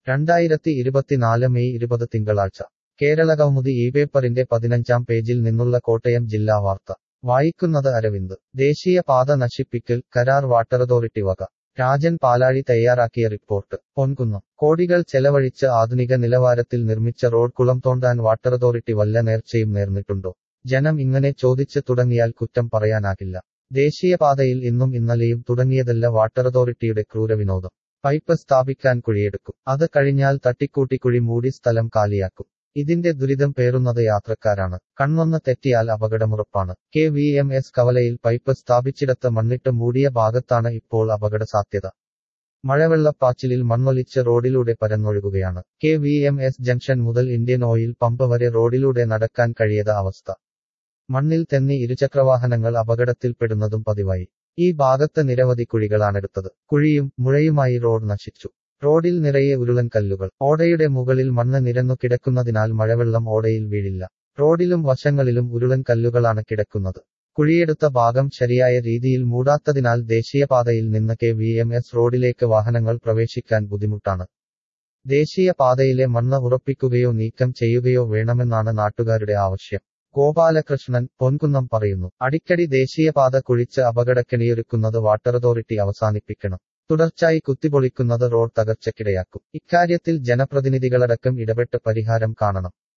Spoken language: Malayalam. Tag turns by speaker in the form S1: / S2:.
S1: രണ്ടായിരത്തി ഇരുപത്തിനാല് മെയ് ഇരുപത് തിങ്കളാഴ്ച കേരള കൗമുദി ഈ പേപ്പറിന്റെ പതിനഞ്ചാം പേജിൽ നിന്നുള്ള കോട്ടയം ജില്ലാ വാർത്ത വായിക്കുന്നത് അരവിന്ദ് ദേശീയ പാത നശിപ്പിക്കൽ കരാർ വാട്ടർ അതോറിറ്റി വക രാജൻ പാലാഴി തയ്യാറാക്കിയ റിപ്പോർട്ട് പൊൻകുന്നം കോടികൾ ചെലവഴിച്ച് ആധുനിക നിലവാരത്തിൽ നിർമ്മിച്ച റോഡ് കുളം തോണ്ടാൻ വാട്ടർ അതോറിറ്റി വല്ല നേർച്ചയും നേർന്നിട്ടുണ്ടോ ജനം ഇങ്ങനെ ചോദിച്ച് തുടങ്ങിയാൽ കുറ്റം പറയാനാകില്ല ദേശീയപാതയിൽ ഇന്നും ഇന്നലെയും തുടങ്ങിയതല്ല വാട്ടർ അതോറിറ്റിയുടെ ക്രൂരവിനോദം പൈപ്പ് സ്ഥാപിക്കാൻ കുഴിയെടുക്കും അത് കഴിഞ്ഞാൽ തട്ടിക്കൂട്ടി കുഴി മൂടി സ്ഥലം കാലിയാക്കും ഇതിന്റെ ദുരിതം പേറുന്നത് യാത്രക്കാരാണ് കണ്ണൊന്ന് തെറ്റിയാൽ അപകടമുറപ്പാണ് കെ വി എം എസ് കവലയിൽ പൈപ്പ് സ്ഥാപിച്ചിടത്ത് മണ്ണിട്ട് മൂടിയ ഭാഗത്താണ് ഇപ്പോൾ അപകട സാധ്യത മഴവെള്ളപ്പാച്ചിലിൽ മണ്ണൊലിച്ച് റോഡിലൂടെ പരന്നൊഴുകുകയാണ് K V M S junction മുതൽ ഇന്ത്യൻ ഓയിൽ പമ്പ് വരെ റോഡിലൂടെ നടക്കാൻ കഴിയാത്ത അവസ്ഥ മണ്ണിൽ തെന്നി ഇരുചക്രവാഹനങ്ങൾ അപകടത്തിൽപ്പെടുന്നതും പതിവായി ഈ ഭാഗത്ത് നിരവധി കുഴികളാണെടുത്തത് കുഴിയും മുഴയുമായി റോഡ് നശിച്ചു റോഡിൽ നിറയെ ഉരുളൻ കല്ലുകൾ ഓടയുടെ മുകളിൽ മണ്ണ് നിരന്നു കിടക്കുന്നതിനാൽ മഴവെള്ളം ഓടയിൽ വീഴില്ല റോഡിലും വശങ്ങളിലും ഉരുളൻ കല്ലുകളാണ് കിടക്കുന്നത് കുഴിയെടുത്ത ഭാഗം ശരിയായ രീതിയിൽ മൂടാത്തതിനാൽ ദേശീയപാതയിൽ നിന്ന് കെ വി എം എസ് റോഡിലേക്ക് വാഹനങ്ങൾ പ്രവേശിക്കാൻ ബുദ്ധിമുട്ടാണ് ദേശീയപാതയിലെ മണ്ണ് ഉറപ്പിക്കുകയോ നീക്കം ചെയ്യുകയോ വേണമെന്നാണ് നാട്ടുകാരുടെ ആവശ്യം ഗോപാലകൃഷ്ണൻ പൊൻകുന്നം പറയുന്നു അടിക്കടി ദേശീയപാത കുഴിച്ച് അപകടക്കെണിയൊരുക്കുന്നത് വാട്ടർ അതോറിറ്റി അവസാനിപ്പിക്കണം തുടർച്ചയായി കുത്തിപ്പൊളിക്കുന്നത് റോഡ് തകർച്ചയ്ക്കിടയാക്കും ഇക്കാര്യത്തിൽ ജനപ്രതിനിധികളടക്കം ഇടപെട്ട് പരിഹാരം കാണണം